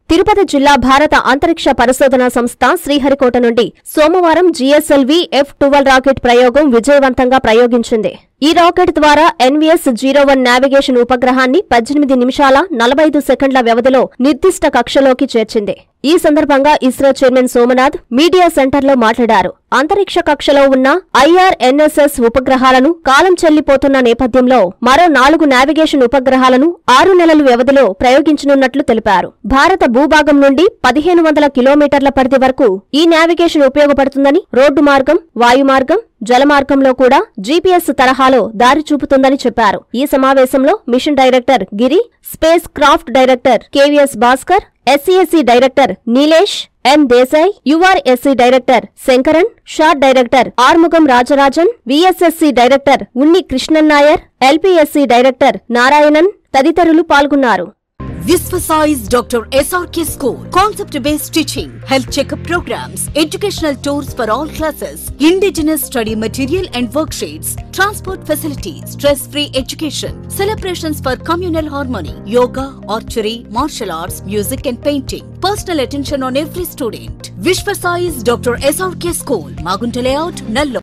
తిరుపతి జిల్లా భారత అంతరిక్ష పరిశోధనా సంస్థ శ్రీహరికోట నుండి సోమవారం జీఎస్ఎల్వి ఎఫ్ ట్వెల్వ్ రాకెట్ ప్రయోగం విజయవంతంగా ప్రయోగించింది ఈ రాకెట్ ద్వారా ఎన్వీఎస్ జీరో వన్ నావిగేషన్ ఉపగ్రహాన్ని పద్దెనిమిది నిమిషాల నలభై ఐదు సెకండ్ల వ్యవధిలో నిర్దిష్ట కక్షలోకి చేర్చింది ఈ సందర్భంగా ఇస్రో చైర్మన్ సోమనాథ్ మీడియా సెంటర్లో మాట్లాడారు అంతరిక్ష కక్షలో ఉన్న ఐఆర్ఎన్ఎస్ఎస్ ఉపగ్రహాలను కాలం చెల్లిపోతున్న నేపథ్యంలో మరో నాలుగు నావిగేషన్ ఉపగ్రహాలను ఆరు నెలల వ్యవధిలో ప్రయోగించనున్నట్లు తెలిపారు భారత భూభాగం నుండి పదిహేను వందల కిలోమీటర్ల పరిధి వరకు ఈ నావిగేషన్ ఉపయోగపడుతుందని రోడ్డు మార్గం వాయు మార్గం జలమార్గంలో కూడా జీపీఎస్ తరహాలో దారి చూపుతుందని చెప్పారు ఈ సమావేశంలో mission director Giri spacecraft director KVS Bhaskar SCSC director Nilesh M Desai URSC director Sankaran SHAR director Arumugam Rajarajan VSSC director Unni Krishnan Nair LPSC director Narayanan తదితరులు పాల్గొన్నారు Visvasize Dr. SRK School. Concept based teaching, health checkup programs, educational tours for all classes, indigenous study material and worksheets, transport facilities, stress free education, celebrations for communal harmony, yoga, archery, martial arts, music and painting. Personal attention on every student. Vishvasize Dr. SRK School. Magunta Layout, Nallo.